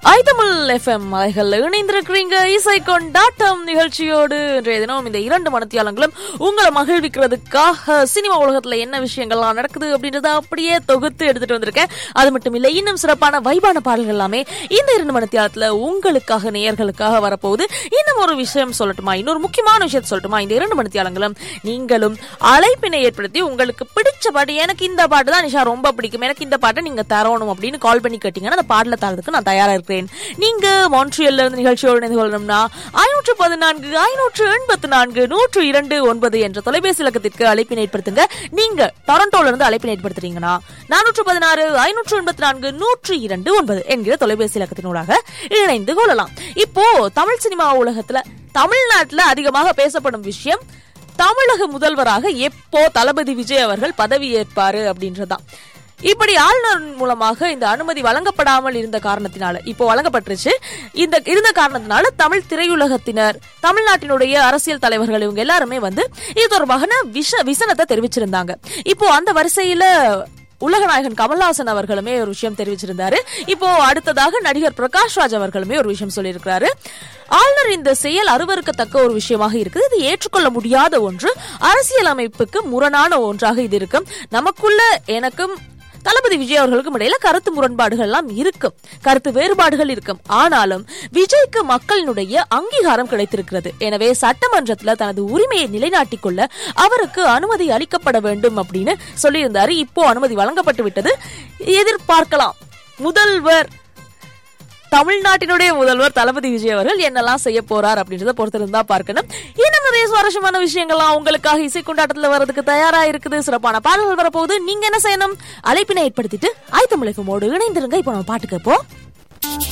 ஐதமிழ் FM அலைகள் இணைந்திருக்கிறீங்க இசை கொண்டாட்டம் நிகழ்ச்சியோடு இன்றைய தினம் இந்த இரண்டு மனத்தியாளங்களும் உங்களை மகிழ்விக்கிறதுக்காக சினிமா உலகத்துல என்ன விஷயங்கள்லாம் நடக்குது அப்படின்றத அப்படியே தொகுத்து எடுத்துட்டு வந்திருக்கேன் அது மட்டும் இல்லை இன்னும் சிறப்பான வைபான பாடல்கள் எல்லாமே இந்த இரண்டு மனத்தியாளத்துல உங்களுக்காக நேயர்களுக்காக வரப்போகுது இன்னும் ஒரு விஷயம் சொல்லட்டுமா இன்னொரு முக்கியமான விஷயத்தை சொல்லட்டுமா இந்த இரண்டு மனத்தியாளங்களும் நீங்களும் அழைப்பினை ஏற்படுத்தி உங்களுக்கு பிடிச்ச பாட்டு எனக்கு இந்த பாட்டு தான் நிஷா ரொம்ப பிடிக்கும் எனக்கு இந்த பாட்டை நீங்க தரணும் அப்படின்னு கால் பண்ணி கேட்டீங்கன்னா அந்த பாடல தரதுக்கு நான் தயாரா இருக்கிறேன் நீங்க மான்ட்ரியல்ல இருந்து நிகழ்ச்சியோடு இணைந்து கொள்ளணும்னா ஐநூற்று பதினான்கு ஐநூற்று எண்பத்தி நான்கு நூற்று இரண்டு ஒன்பது என்ற தொலைபேசி இலக்கத்திற்கு அழைப்பினை ஏற்படுத்துங்க நீங்க டொரண்டோல இருந்து அழைப்பினை ஏற்படுத்துறீங்கன்னா நானூற்று பதினாறு ஐநூற்று எண்பத்தி நான்கு நூற்று இரண்டு ஒன்பது என்கிற தொலைபேசி இலக்கத்தினூடாக இணைந்து கொள்ளலாம் இப்போ தமிழ் சினிமா உலகத்துல தமிழ்நாட்டுல அதிகமாக பேசப்படும் விஷயம் தமிழக முதல்வராக எப்போ தளபதி விஜய் அவர்கள் பதவி ஏற்பாரு அப்படின்றதுதான் இப்படி ஆளுநர் மூலமாக இந்த அனுமதி வழங்கப்படாமல் இருந்த காரணத்தினால இப்போ வழங்கப்பட்டுருச்சு இந்த இருந்த காரணத்தினால தமிழ் திரையுலகத்தினர் தமிழ்நாட்டினுடைய அரசியல் தலைவர்கள் இவங்க எல்லாருமே வந்து இது தொடர்பாக விஷ விசனத்தை தெரிவிச்சிருந்தாங்க இப்போ அந்த வரிசையில உலகநாயகன் கமல்ஹாசன் அவர்களுமே ஒரு விஷயம் தெரிவிச்சிருந்தாரு இப்போ அடுத்ததாக நடிகர் பிரகாஷ் ராஜ் அவர்களுமே ஒரு விஷயம் சொல்லியிருக்கிறாரு ஆளுநர் இந்த செயல் அருவருக்கத்தக்க ஒரு விஷயமாக இருக்குது இது ஏற்றுக்கொள்ள முடியாத ஒன்று அரசியல் அமைப்புக்கு முரணான ஒன்றாக இது இருக்கும் நமக்குள்ள எனக்கும் தளபதி விஜய் அவர்களுக்கும் இடையில கருத்து முரண்பாடுகள் எல்லாம் இருக்கும் கருத்து வேறுபாடுகள் இருக்கும் ஆனாலும் விஜய்க்கு மக்களினுடைய அங்கீகாரம் கிடைத்திருக்கிறது எனவே சட்டமன்றத்துல தனது உரிமையை நிலைநாட்டிக் கொள்ள அவருக்கு அனுமதி அளிக்கப்பட வேண்டும் அப்படின்னு சொல்லியிருந்தாரு இப்போ அனுமதி வழங்கப்பட்டு விட்டது எதிர்பார்க்கலாம் முதல்வர் தமிழ்நாட்டினுடைய முதல்வர் தளபதி விஜய் அவர்கள் என்னெல்லாம் செய்ய போறார் அப்படின்றத பொறுத்திருந்தா பார்க்கணும் இன்னும் நிறைய சுவாரஸ்யமான விஷயங்கள்லாம் உங்களுக்காக இசை கொண்டாட்டத்துல வர்றதுக்கு தயாரா இருக்குது சிறப்பான பாடல்கள் வரப்போகுது நீங்க என்ன செய்யணும் அழைப்பினை ஏற்படுத்திட்டு ஐத்தமிழகமோடு இணைந்திருங்க இப்போ நம்ம பாட்டு கேட்போம்